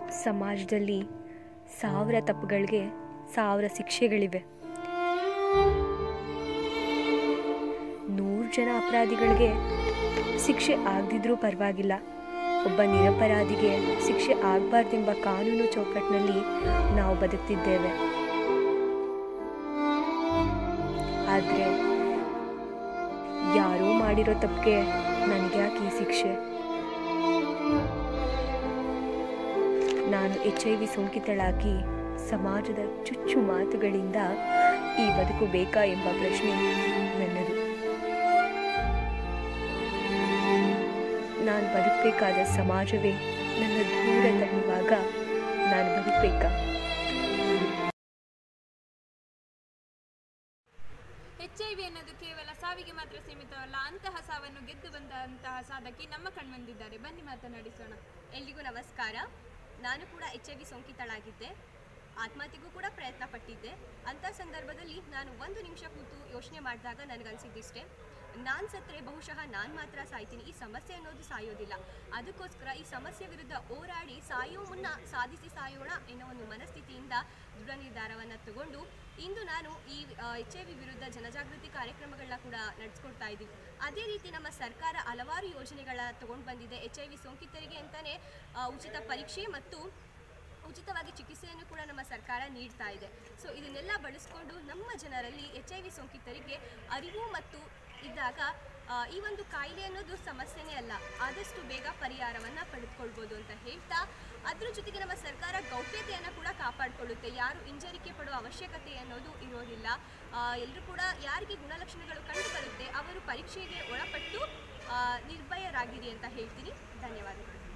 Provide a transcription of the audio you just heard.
ಸಮಾಜದಲ್ಲಿ ಸಾವಿರ ತಪ್ಪುಗಳಿಗೆ ಸಾವಿರ ಶಿಕ್ಷೆಗಳಿವೆ ನೂರು ಜನ ಅಪರಾಧಿಗಳಿಗೆ ಶಿಕ್ಷೆ ಆಗದಿದ್ರೂ ಪರವಾಗಿಲ್ಲ ಒಬ್ಬ ನಿರಪರಾಧಿಗೆ ಶಿಕ್ಷೆ ಆಗಬಾರ್ದೆಂಬ ಕಾನೂನು ಚೌಕಟ್ಟಿನಲ್ಲಿ ನಾವು ಬದುಕ್ತಿದ್ದೇವೆ ಆದರೆ ಯಾರೋ ಮಾಡಿರೋ ತಪ್ಪಿಗೆ ನನಗೆ ಯಾಕೆ ಈ ಶಿಕ್ಷೆ ನಾನು ಎಚ್ ಐ ವಿ ಸೋಂಕಿತಳಾಗಿ ಸಮಾಜದ ಚುಚ್ಚು ಮಾತುಗಳಿಂದ ಈ ಬದುಕು ಬೇಕಾ ಎಂಬ ಪ್ರಶ್ನೆ ನನ್ನದು ನಾನು ಬದುಕಬೇಕಾದ ಸಮಾಜವೇ ನನ್ನ ದೂರ ತಳ್ಳುವಾಗ ನಾನು ಬದುಕಬೇಕಾ ಎಚ್ ಐ ವಿ ಅನ್ನೋದು ಕೇವಲ ಸಾವಿಗೆ ಮಾತ್ರ ಸೀಮಿತವಲ್ಲ ಅಂತಹ ಸಾವನ್ನು ಗೆದ್ದು ಬಂದಂತಹ ಸಾಧಕಿ ನಮ್ಮ ಕಣ್ಮಂದಿದ್ದಾರೆ ಬನ್ನಿ ಮಾತನಾಡಿಸೋಣ ಎಲ್ರಿಗೂ ನಮಸ್ಕಾರ ನಾನು ಕೂಡ ಎಚ್ ಐ ವಿ ಸೋಂಕಿತಳಾಗಿದ್ದೆ ಆತ್ಮಹತ್ಯೆಗೂ ಕೂಡ ಪ್ರಯತ್ನ ಪಟ್ಟಿದ್ದೆ ಅಂಥ ಸಂದರ್ಭದಲ್ಲಿ ನಾನು ಒಂದು ನಿಮಿಷ ಕೂತು ಯೋಚನೆ ಮಾಡಿದಾಗ ನನಗನ್ಸಿದ್ದಿಷ್ಟೇ ನಾನು ಸತ್ತರೆ ಬಹುಶಃ ನಾನು ಮಾತ್ರ ಸಾಯ್ತೀನಿ ಈ ಸಮಸ್ಯೆ ಅನ್ನೋದು ಸಾಯೋದಿಲ್ಲ ಅದಕ್ಕೋಸ್ಕರ ಈ ಸಮಸ್ಯೆ ವಿರುದ್ಧ ಹೋರಾಡಿ ಸಾಯೋ ಮುನ್ನ ಸಾಧಿಸಿ ಸಾಯೋಣ ಎನ್ನೋ ಒಂದು ಮನಸ್ಥಿತಿಯಿಂದ ದೃಢ ನಿರ್ಧಾರವನ್ನು ತಗೊಂಡು ಇಂದು ನಾನು ಈ ಎಚ್ ಐ ವಿ ವಿರುದ್ಧ ಜನಜಾಗೃತಿ ಕಾರ್ಯಕ್ರಮಗಳನ್ನ ಕೂಡ ನಡೆಸ್ಕೊಡ್ತಾ ಇದ್ದೀವಿ ಅದೇ ರೀತಿ ನಮ್ಮ ಸರ್ಕಾರ ಹಲವಾರು ಯೋಜನೆಗಳ ತಗೊಂಡು ಬಂದಿದೆ ಎಚ್ ಐ ವಿ ಸೋಂಕಿತರಿಗೆ ಅಂತಲೇ ಉಚಿತ ಪರೀಕ್ಷೆ ಮತ್ತು ಉಚಿತವಾಗಿ ಚಿಕಿತ್ಸೆಯನ್ನು ಕೂಡ ನಮ್ಮ ಸರ್ಕಾರ ನೀಡ್ತಾ ಇದೆ ಸೊ ಇದನ್ನೆಲ್ಲ ಬಳಸ್ಕೊಂಡು ನಮ್ಮ ಜನರಲ್ಲಿ ಎಚ್ ಐ ವಿ ಸೋಂಕಿತರಿಗೆ ಅರಿವು ಮತ್ತು ಇದ್ದಾಗ ಆ, ಈ ಒಂದು ಕಾಯಿಲೆ ಅನ್ನೋದು ಸಮಸ್ಯೆನೇ ಅಲ್ಲ ಆದಷ್ಟು ಬೇಗ ಪರಿಹಾರವನ್ನು ಪಡೆದುಕೊಳ್ಬೋದು ಅಂತ ಹೇಳ್ತಾ ಅದ್ರ ಜೊತೆಗೆ ನಮ್ಮ ಸರ್ಕಾರ ಗೌಪ್ಯತೆಯನ್ನು ಕೂಡ ಕಾಪಾಡಿಕೊಳ್ಳುತ್ತೆ ಯಾರು ಹಿಂಜರಿಕೆ ಪಡುವ ಅವಶ್ಯಕತೆ ಅನ್ನೋದು ಇರೋದಿಲ್ಲ ಎಲ್ಲರೂ ಕೂಡ ಯಾರಿಗೆ ಗುಣಲಕ್ಷಣಗಳು ಕಂಡು ಬರುತ್ತೆ ಅವರು ಪರೀಕ್ಷೆಗೆ ಒಳಪಟ್ಟು ಆ, ನಿರ್ಭಯರಾಗಿರಿ ಅಂತ ಹೇಳ್ತೀನಿ ಧನ್ಯವಾದಗಳು